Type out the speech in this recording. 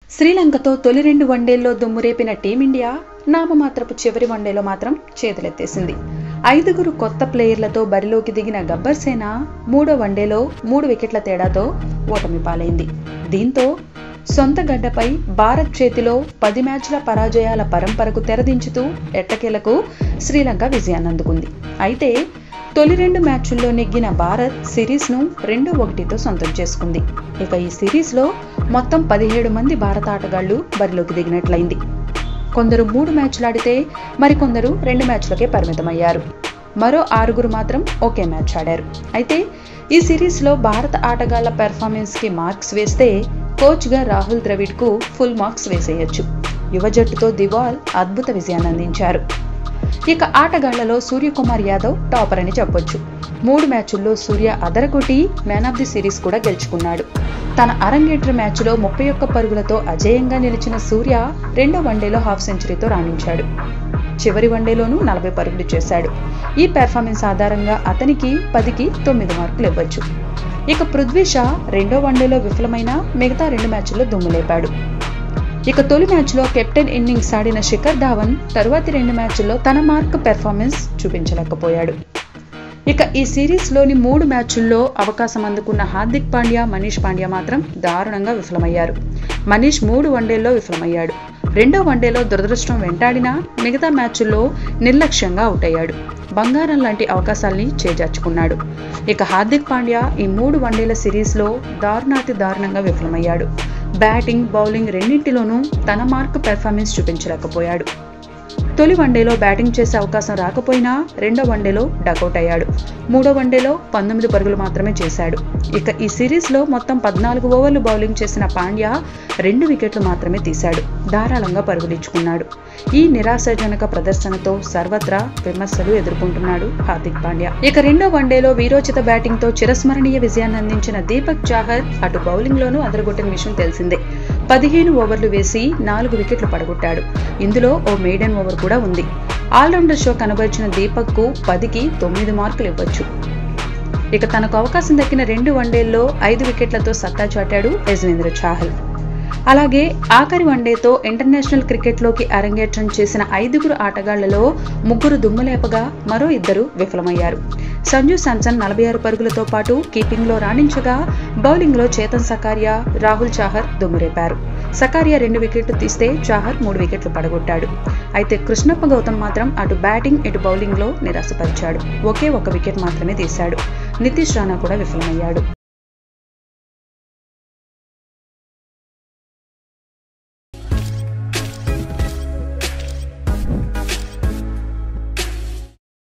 శ్రీలంకతో తొలి రెండు వన్డేల్లో దుమ్మురేపిన టీమిండియా నామమాత్రపు చివరి వన్డేలో మాత్రం చేతులెత్తేసింది ఐదుగురు కొత్త ప్లేయర్లతో బరిలోకి దిగిన గబ్బర్ సేన మూడో వన్డేలో మూడు వికెట్ల తేడాతో ఓటమి పాలైంది దీంతో సొంత గడ్డపై భారత్ చేతిలో పది మ్యాచ్ల పరాజయాల పరంపరకు తెరదించుతూ ఎట్టకేలకు శ్రీలంక విజయాన్ని అందుకుంది అయితే తొలి రెండు మ్యాచ్ల్లో నెగ్గిన భారత్ సిరీస్ను రెండు ఒకటితో సొంతం చేసుకుంది ఇక ఈ సిరీస్లో మొత్తం పదిహేడు మంది భారత ఆటగాళ్లు బరిలోకి దిగినట్లయింది కొందరు మూడు మ్యాచ్లు ఆడితే మరికొందరు రెండు మ్యాచ్లకే పరిమితమయ్యారు మరో ఆరుగురు మాత్రం ఒకే మ్యాచ్ ఆడారు అయితే ఈ సిరీస్లో భారత ఆటగాళ్ల పెర్ఫార్మెన్స్కి మార్క్స్ వేస్తే కోచ్గా రాహుల్ ద్రవిడ్కు ఫుల్ మార్క్స్ వేసేయొచ్చు యువ జట్టుతో దివాల్ అద్భుత విజయాన్ని అందించారు ఇక ఆటగాళ్లలో సూర్యకుమార్ యాదవ్ టాపర్ అని చెప్పొచ్చు మూడు మ్యాచుల్లో సూర్య అదరగొట్టి మ్యాన్ ఆఫ్ ది సిరీస్ కూడా గెలుచుకున్నాడు తన అరంగేట్ర మ్యాచ్లో ముప్పై ఒక్క పరుగులతో అజేయంగా నిలిచిన సూర్య రెండో వన్డేలో హాఫ్ సెంచరీతో రాణించాడు చివరి వన్డేలోనూ నలభై పరుగులు చేశాడు ఈ పెర్ఫార్మెన్స్ ఆధారంగా అతనికి పదికి తొమ్మిది మార్కులు ఇవ్వచ్చు ఇక పృథ్వీ షా రెండో వన్డేలో విఫలమైన మిగతా రెండు మ్యాచ్ల్లో దుమ్ములేపాడు ఇక తొలి మ్యాచ్లో కెప్టెన్ ఇన్నింగ్స్ ఆడిన శిఖర్ ధావన్ తరువాతి రెండు మ్యాచ్ల్లో తన మార్క్ పెర్ఫార్మెన్స్ చూపించలేకపోయాడు ఇక ఈ సిరీస్లోని మూడు మ్యాచ్ల్లో అవకాశం అందుకున్న హార్దిక్ పాండ్యా మనీష్ పాండ్యా మాత్రం దారుణంగా విఫలమయ్యారు మనీష్ మూడు వన్డేల్లో విఫలమయ్యాడు రెండో వన్డేలో దురదృష్టం వెంటాడినా మిగతా మ్యాచ్ల్లో నిర్లక్ష్యంగా అవుట్ అయ్యాడు బంగారం లాంటి అవకాశాల్ని చేజార్చుకున్నాడు ఇక హార్దిక్ పాండ్యా ఈ మూడు వన్డేల సిరీస్లో దారుణాతి దారుణంగా విఫలమయ్యాడు బ్యాటింగ్ బౌలింగ్ రెండింటిలోనూ తన మార్క్ పెర్ఫార్మెన్స్ చూపించలేకపోయాడు తొలి వన్డేలో బ్యాటింగ్ చేసే అవకాశం రాకపోయినా రెండో వన్డేలో డకౌట్ అయ్యాడు మూడో వన్డేలో పంతొమ్మిది పరుగులు మాత్రమే చేశాడు ఇక ఈ సిరీస్లో మొత్తం పద్నాలుగు ఓవర్లు బౌలింగ్ చేసిన పాండ్యా రెండు వికెట్లు మాత్రమే తీశాడు ధారాళంగా పరుగులిచ్చుకున్నాడు ఈ నిరాశాజనక ప్రదర్శనతో సర్వత్రా విమర్శలు ఎదుర్కొంటున్నాడు హార్దిక్ పాండ్యా ఇక రెండో వన్డేలో వీరోచిత బ్యాటింగ్ తో చిరస్మరణీయ విజయాన్ని అందించిన దీపక్ చాహర్ అటు బౌలింగ్ లోనూ అదరగొట్టిన విషయం తెలిసిందే పదిహేను ఓవర్లు వేసి నాలుగు వికెట్లు పడగొట్టాడు ఇందులో ఓ మెయిడెన్ ఓవర్ కూడా ఉంది ఆల్రౌండర్ షో కనబరిచిన దీపక్ కు పదికి తొమ్మిది మార్కులు ఇవ్వచ్చు ఇక తనకు అవకాశం దక్కిన రెండు వన్డేల్లో ఐదు వికెట్లతో సత్తా చాటాడు యజ్వేంద్ర చాహల్ అలాగే ఆఖరి వన్డేతో ఇంటర్నేషనల్ క్రికెట్లోకి అరంగేట్రం చేసిన ఐదుగురు ఆటగాళ్లలో ముగ్గురు దుమ్ములేపగా మరో ఇద్దరు విఫలమయ్యారు సంజు శాంసన్ నలభై ఆరు పరుగులతో పాటు కీపింగ్లో రాణించగా బౌలింగ్లో చేతన్ సకారియా రాహుల్ చాహర్ దుమ్మురేపారు సకారియా రెండు వికెట్లు తీస్తే చాహర్ మూడు వికెట్లు పడగొట్టాడు అయితే కృష్ణప్ప గౌతమ్ మాత్రం అటు బ్యాటింగ్ ఇటు బౌలింగ్లో నిరాశపరిచాడు ఒకే ఒక వికెట్ మాత్రమే తీశాడు నితీష్ రాణా కూడా విఫలమయ్యాడు